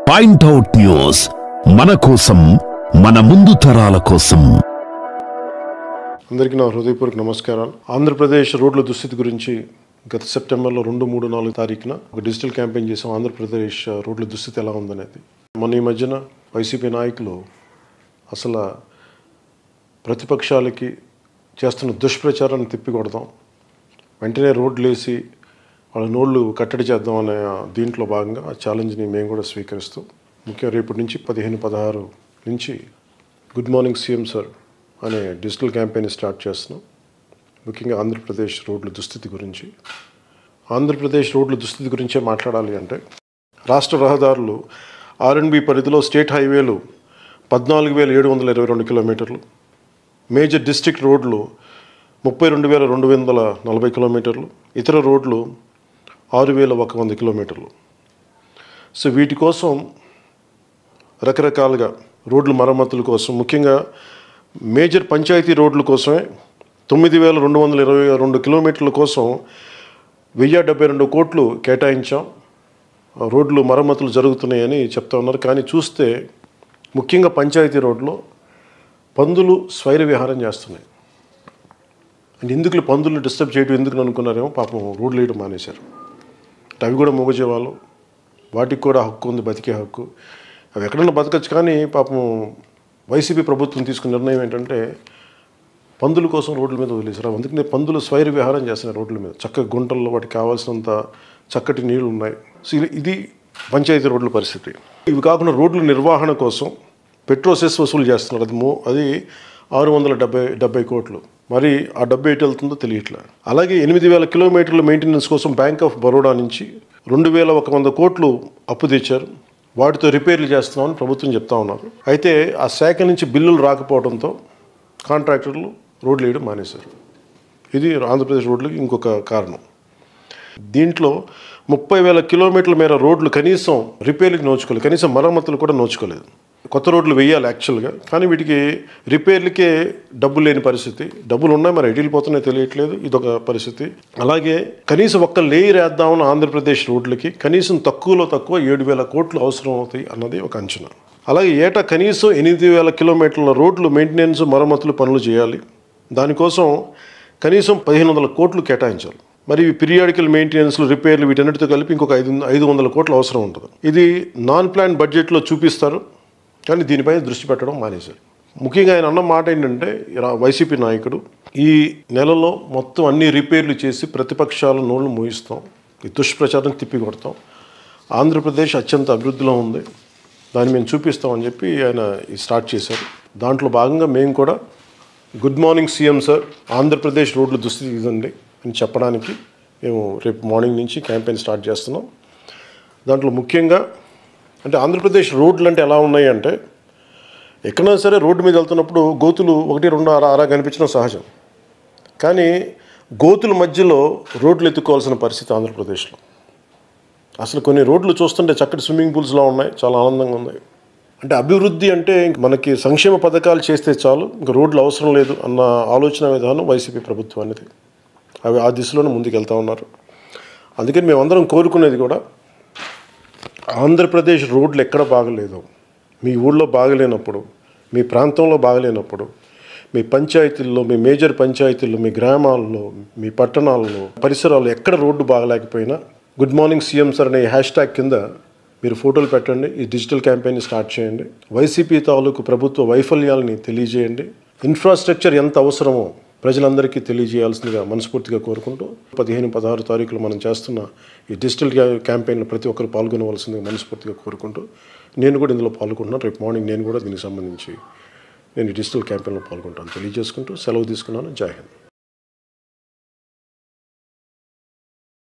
point out news మన కోసం మన ముందు తరాల కోసం అందరికీ నా హృదయపూర్వక నమస్కారాలు ఆంధ్రప్రదేశ్ రోడ్ల దుస్థితి గురించి గత సెప్టెంబర్లో రెండు మూడు నాలుగు తారీఖున ఒక డిజిటల్ క్యాంపెయిన్ చేసాం ఆంధ్రప్రదేశ్ రోడ్ల దుస్థితి ఎలా ఉందనేది మొన్న ఈ మధ్యన వైసీపీ నాయకులు అసలు ప్రతిపక్షాలకి చేస్తున్న దుష్ప్రచారాన్ని తిప్పికొడదాం వెంటనే రోడ్లు వేసి వాళ్ళ నోళ్ళు కట్టడి చేద్దాం అనే దీంట్లో భాగంగా ఆ ఛాలెంజ్ని మేము కూడా స్వీకరిస్తూ ముఖ్యంగా రేపటి నుంచి పదిహేను పదహారు నుంచి గుడ్ మార్నింగ్ సీఎం సార్ అనే డిజిటల్ క్యాంపెయిన్ స్టార్ట్ చేస్తున్నాం ముఖ్యంగా ఆంధ్రప్రదేశ్ రోడ్ల దుస్థితి గురించి ఆంధ్రప్రదేశ్ రోడ్ల దుస్థితి గురించే మాట్లాడాలి అంటే రాష్ట్ర రహదారులు ఆర్ఎండ్బి పరిధిలో స్టేట్ హైవేలు పద్నాలుగు వేల ఏడు వందల ఇరవై రెండు కిలోమీటర్లు మేజర్ డిస్ట్రిక్ట్ రోడ్లు ముప్పై రెండు వేల రెండు వందల నలభై కిలోమీటర్లు ఇతర రోడ్లు ఆరు వేల ఒక వంద కిలోమీటర్లు సో వీటి కోసం రకరకాలుగా రోడ్ల మరమ్మతుల కోసం ముఖ్యంగా మేజర్ పంచాయతీ రోడ్ల కోసమే తొమ్మిది వేల రెండు వందల ఇరవై రెండు కిలోమీటర్ల కోసం వెయ్యి డెబ్బై రెండు కోట్లు కేటాయించాం ఆ రోడ్లు మరమ్మతులు జరుగుతున్నాయని చెప్తా ఉన్నారు కానీ చూస్తే ముఖ్యంగా పంచాయతీ రోడ్లో పందులు స్వైర విహారం చేస్తున్నాయి అండ్ ఎందుకు పందులు డిస్టర్బ్ చేయడం ఎందుకు అనుకున్నారేమో పాపం రోడ్లు వేయడం మానేశారు అంటే అవి కూడా మూగజీవాలు వాటికి కూడా హక్కు ఉంది బతికే హక్కు అవి ఎక్కడన్నా బతకచ్చు కానీ పాపం వైసీపీ ప్రభుత్వం తీసుకున్న నిర్ణయం ఏంటంటే పందుల కోసం రోడ్ల మీద వదిలేశారు అందుకనే పందులు స్వైర విహారం చేస్తున్నాయి రోడ్ల మీద చక్కగా గుంటల్లో వాటికి కావాల్సినంత చక్కటి నీళ్లు ఉన్నాయి సో ఇది- ఇది పంచాయతీ రోడ్ల పరిస్థితి ఇవి కాకుండా రోడ్ల నిర్వహణ కోసం పెట్రోసెస్ వసూలు చేస్తున్నారు అది మో అది ఆరు వందల డెబ్బై డెబ్బై కోట్లు మరి ఆ డబ్బు ఎటు వెళ్తుందో తెలియట్లే అలాగే ఎనిమిది వేల కిలోమీటర్ల మెయింటెనెన్స్ కోసం బ్యాంక్ ఆఫ్ బరోడా నుంచి రెండు వేల ఒక వంద కోట్లు అప్పు తెచ్చారు వాటితో రిపేర్లు చేస్తున్నామని ప్రభుత్వం చెప్తా ఉన్నారు అయితే ఆ శాఖ నుంచి బిల్లులు రాకపోవడంతో కాంట్రాక్టర్లు రోడ్లు వేయడం మానేశారు ఇది ఆంధ్రప్రదేశ్ రోడ్లకి ఇంకొక కారణం దీంట్లో ముప్పై వేల కిలోమీటర్ల మేర రోడ్లు కనీసం రిపేర్లకు నోచుకోలేదు కనీసం మరమ్మతులు కూడా నోచుకోలేదు కొత్త రోడ్లు వేయాలి యాక్చువల్గా కానీ వీటికి రిపేర్లకే డబ్బులు లేని పరిస్థితి డబ్బులు ఉన్నాయి మరి ఎటు వెళ్ళిపోతున్నాయో తెలియట్లేదు ఇదొక పరిస్థితి అలాగే కనీసం ఒక్క లేయర్ వేద్దామని ఆంధ్రప్రదేశ్ రోడ్లకి కనీసం తక్కువలో తక్కువ ఏడు వేల కోట్లు అవసరం అవుతాయి అన్నది ఒక అంచనా అలాగే ఏటా కనీసం ఎనిమిది వేల కిలోమీటర్ల రోడ్లు మెయింటెనెన్స్ మరమ్మతులు పనులు చేయాలి దానికోసం కనీసం పదిహేను వందల కోట్లు కేటాయించాలి మరి పీరియాడికల్ మెయింటెనెన్స్లు రిపేర్లు వీటన్నిటితో కలిపి ఇంకొక ఐదు ఐదు వందల కోట్లు అవసరం ఉంటుంది ఇది నాన్ ప్లాన్ బడ్జెట్లో చూపిస్తారు కానీ దీనిపై దృష్టి పెట్టడం మానేశారు ముఖ్యంగా ఆయన అన్న మాట ఏంటంటే రా- వైసీపీ నాయకుడు ఈ నెలలో మొత్తం అన్ని రిపేర్లు చేసి ప్రతిపక్షాల నోళ్ళు మోయిస్తాం ఈ దుష్ప్రచారం తిప్పి కొడతాం ఆంధ్రప్రదేశ్ అత్యంత అభివృద్ధిలో ఉంది దాన్ని మేము చూపిస్తామని చెప్పి ఆయన ఈ స్టార్ట్ చేశారు దాంట్లో భాగంగా మేము కూడా good morning CM sir Andhra Pradesh రోడ్ల దుస్థితి ఇదండి అని చెప్పడానికి మేము రేపు మార్నింగ్ నుంచి క్యాంపెయిన్ స్టార్ట్ చేస్తున్నాం దాంట్లో ముఖ్యంగా అంటే ఆంధ్రప్రదేశ్ రోడ్లు అంటే ఎలా ఉన్నాయి అంటే ఎక్కడైనా సరే రోడ్డు మీద వెళ్తున్నప్పుడు గోతులు ఒకటి రెండు అరా అరా కనిపించడం సహజం కానీ గోతుల మధ్యలో రోడ్లు ఎత్తుకోవాల్సిన పరిస్థితి ఆంధ్రప్రదేశ్లో అసలు కొన్ని రోడ్లు చూస్తుంటే చక్కటి స్విమ్మింగ్ పూల్స్లో ఉన్నాయి చాలా ఆనందంగా ఉన్నాయి అంటే అభివృద్ధి అంటే ఇంక మనకి సంక్షేమ పథకాలు చేస్తే చాలు ఇంకా రోడ్లు అవసరం లేదు అన్న ఆలోచన విధానం వైసీపీ ప్రభుత్వం అనేది అవి ఆ దిశలోనే ముందుకు వెళ్తా ఉన్నారు అందుకని మేమందరం కోరుకునేది కూడా ఆంధ్రప్రదేశ్ రోడ్లు ఎక్కడ బాగలేదు మీ ఊళ్ళో బాగలేనప్పుడు మీ ప్రాంతంలో బాగలేనప్పుడు మీ పంచాయతీల్లో మీ మేజర్ పంచాయతీల్లో మీ గ్రామాల్లో మీ పట్టణాల్లో పరిసరాల్లో ఎక్కడ రోడ్డు బాగలేకపోయినా గుడ్ మార్నింగ్ సీఎం సార్ అనే హ్యాష్ ట్యాగ్ కింద మీరు ఫోటోలు పెట్టండి ఈ డిజిటల్ క్యాంపెయిన్ స్టార్ట్ చేయండి వైసీపీ తాలూకు ప్రభుత్వ వైఫల్యాలని తెలియజేయండి ఇన్ఫ్రాస్ట్రక్చర్ ఎంత అవసరమో ప్రజలందరికీ తెలియజేయాల్సిందిగా మనస్ఫూర్తిగా కోరుకుంటూ పదిహేను పదహారు తారీఖులు మనం చేస్తున్న ఈ డిజిటల్ క్యా- క్యాంపెయిన్లో ప్రతి ఒక్కరు పాల్గొనవలసిందిగా మనస్ఫూర్తిగా కోరుకుంటూ నేను కూడా ఇందులో పాల్గొంటున్నాను రేపు మార్నింగ్ నేను కూడా దీనికి సంబంధించి నేను ఈ డిజిటల్ క్యాంపెయిన్లో పాల్గొంటాను తెలియజేసుకుంటూ సెలవు తీసుకున్నాను జై హింద్